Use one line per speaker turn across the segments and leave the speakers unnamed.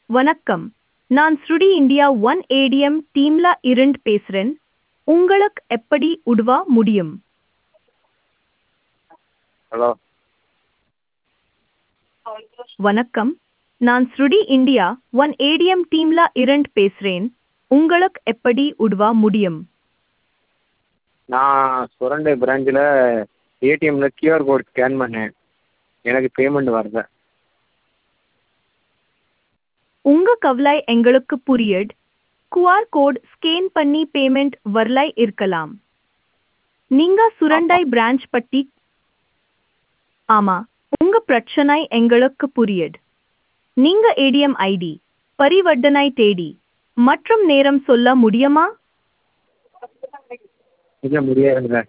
வணக்கம் நான் ஸ்ருடி இந்தியா ஒன் ஏடிஎம் டீம்ல இருந்து பேசுறேன் உங்களுக்கு எப்படி உதவ முடியும்
ஹலோ
வணக்கம் நான் ஸ்ருடி இந்தியா ஒன் ஏடிஎம் டீம்ல இருந்து பேசுறேன் உங்களுக்கு எப்படி உதவ முடியும்
நான் சுரண்டை பிரான்ச்சில் ஏடிஎம்மில் கியூஆர் கோட் ஸ்கேன் பண்ணேன் எனக்கு பேமெண்ட் வரல
உங்க கவலை எங்களுக்கு புரியுது QR கோட் ஸ்கேன் பண்ணி பேமெண்ட் வரலை இருக்கலாம் நீங்க சுரண்டை பிரான்ச் பட்டி ஆமா உங்க பிரச்சனை எங்களுக்கு புரியுது நீங்க ஏடிஎம் ஐடி பரிவர்த்தனை தேதி மற்றும் நேரம் சொல்ல முடியுமா
இல்லை முடியாதுங்க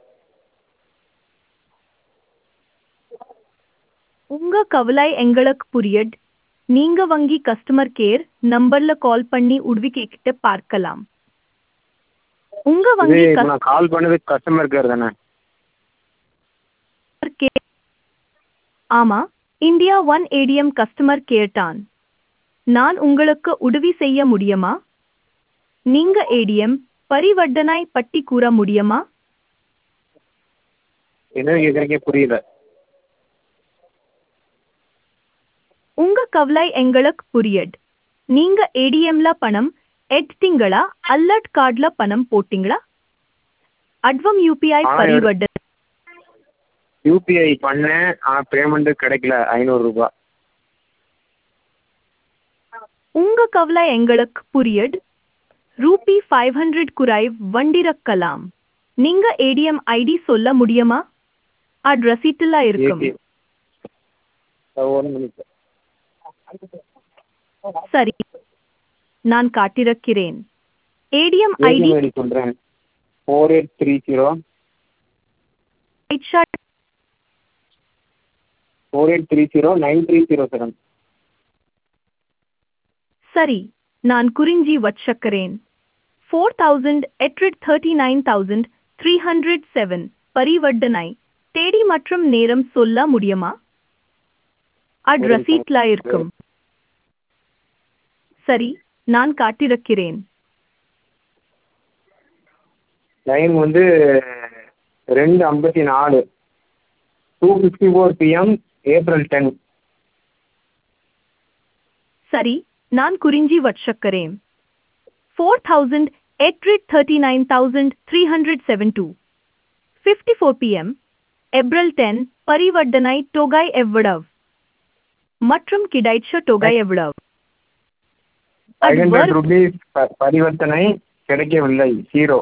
உங்க கவலை எங்களுக்கு புரியுது நீங்க வங்கி கஸ்டமர் கேர் நம்பர்ல கால் பண்ணி உதவி கேக்கிட்டு பார்க்கலாம் உங்க
இது
வங்கி
இப்போ நான் கால் பண்ணது கஸ்டமர் கேர் தானே
கஸ்டமர் கேர் ஆமா India one ATM customer care தான் நான் உங்களுக்கு உதவி செய்ய முடியுமா நீங்க ஏடிஎம் பரிவர்த்தனை பட்டி கூற முடியுமா
என்ன கேட்குறீங்க புரியல
உங்க கவலை எங்களுக்கு புரியுது நீங்க ஏடிஎம்ல பணம் எடுத்தீங்களா அல்லட் கார்டுல பணம் போட்டீங்களா அட்வம் யூபிஐ
ஆ,
பரிவர்த்தனை
யூபிஐ பண்ணேன் ஆனால் பேமெண்ட்டு கிடைக்கல ஐநூறுரூபா
உங்க கவலை எங்களுக்கு புரியுது ரூபி ஃபைவ் ஹண்ட்ரட் குறைவ் வண்டிரக்கலாம் நீங்க ஏடிஎம் ஐடி சொல்ல முடியுமா அது ரசீட்டுல இருக்கும்
ஏடிஎம் ஒரு நிமிஷம்
சரி நான் காட்டிருக்கிறேன் ஏடிஎம் ஐடி
ஏடிஎம் ஐடி சொல்கிறேன் four eight three zero four eight three zero nine three zero seven
சரி நான் குறிஞ்சி வச்சக்கிறேன் four thousand eight hundred thirty nine thousand three hundred seven பரிவர்த்தனை தேதி மற்றும் நேரம் சொல்ல முடியுமா அது
ஒரு
ரசீட்ல இருக்கும் சரி நான் காட்டிருக்கிறேன்
டைம் வந்து ரெண்டு ஐம்பத்தி நாலு two fifty four PM April ten
சரி நான் குறிஞ்சி வச்சக்கிறேன் four thousand eight hundred thirty nine thousand three hundred seven two fifty four PM April ten பரிவர்த்தனை தொகை எவ்வளவு மற்றும் கிடைச்ச தொகை எவ்வளவு அது
ஃபைவ் ஹண்ட்ரட்
work-
ருபீஸ் பரிவர்த்தனை கிடைக்கவில்லை ஜீரோ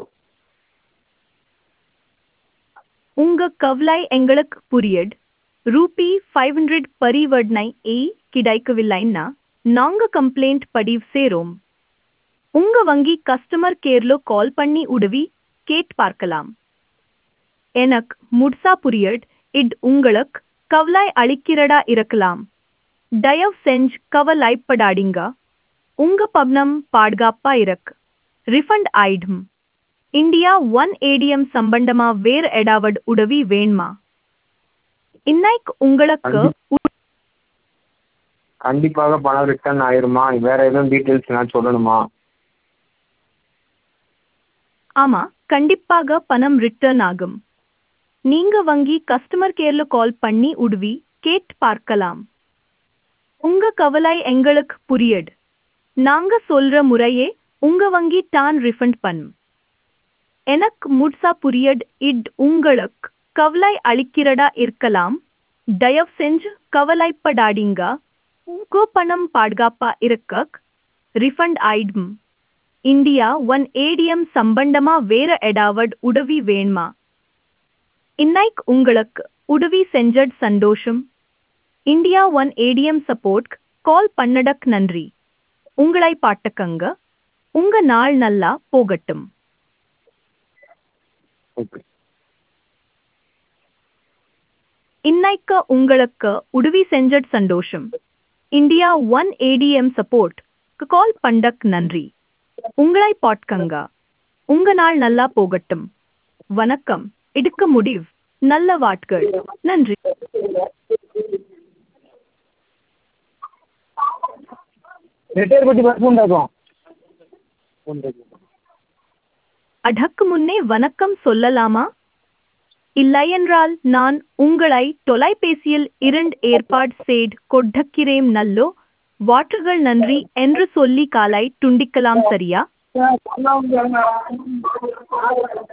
உங்க கவலை எங்களுக்கு புரியுது ரூபி ஃபைவ் ஹண்ட்ரட் பரிவர்த்தனை ஏ கிடைக்கவில்லைன்னா நாங்க கம்ப்ளைண்ட் பதிவு சேரோம் உங்க வங்கி கஸ்டமர் கேர்ல கால் பண்ணி உதவி கேட் பார்க்கலாம் எனக்கு முட்சா புரியுது இது உங்களுக்கு கவலை அளிக்கிறதா இருக்கலாம் தயவு செஞ்சு கவலைப்படாதீங்க உங்க பணம் பாதுகாப்பா இருக்கு ரிஃபண்ட் ஆயிடும் இந்தியா ஒன் ஏடிஎம் சம்பந்தமா வேற ஏதாவது உதவி வேணுமா இன்னைக்கு உங்களுக்கு உ-
கண்டிப்பாக பணம் ரிட்டர்ன் ஆயிருமா வேற எதுவும் டீட்டெயில்ஸ் நான் சொல்லணுமா
ஆமா கண்டிப்பாக பணம் ரிட்டர்ன் ஆகும் நீங்க வங்கி கஸ்டமர் கேர்ல கால் பண்ணி உதவி கேட் பார்க்கலாம் உங்க கவலை எங்களுக்கு புரியுது நாங்க சொல்ற முறையே உங்க வங்கி தான் ரிஃபண்ட் பண்ணும் எனக்கு முட்சா புரியுது இட் உங்களுக்கு கவலை அளிக்கிறதா இருக்கலாம் தயவு செஞ்சு கவலைப்படாதீங்க உங்க பணம் பாதுகாப்பா இருக்க ரிஃபண்ட் ஆயிடும் இந்தியா ஒன் ஏடிஎம் சம்பந்தமா வேற ஏதாவது உதவி வேணுமா இன்னைக்கு உங்களுக்கு உதவி செஞ்சது சந்தோஷம் India one ATM support call பண்ணடக் நன்றி உங்களை பாட்டுக்கங்க உங்க நாள் நல்லா போகட்டும்
ஓகே
இன்னைக்கு உங்களுக்கு உதவி செஞ்சது சந்தோஷம் India one ATM support call பண்ணடக் நன்றி உங்களை பாட்கங்க உங்க நாள் நல்லா போகட்டும் வணக்கம் எடுக்க முடிவு நல்ல வாட்கள் நன்றி
ரெட்டையர்பட்டி பஸ் உண்டாக்கும் உண்டாக்கும்
அதற்கு முன்னே வணக்கம் சொல்லலாமா இல்லையென்றால் நான் உங்களை தொலைபேசியில் இரண்டு ஏற்பாடு செய்து கொடுக்கிறேன் நல்லோ வாற்றுகள் நன்றி என்று சொல்லி காலை துண்டிக்கலாம் சரியா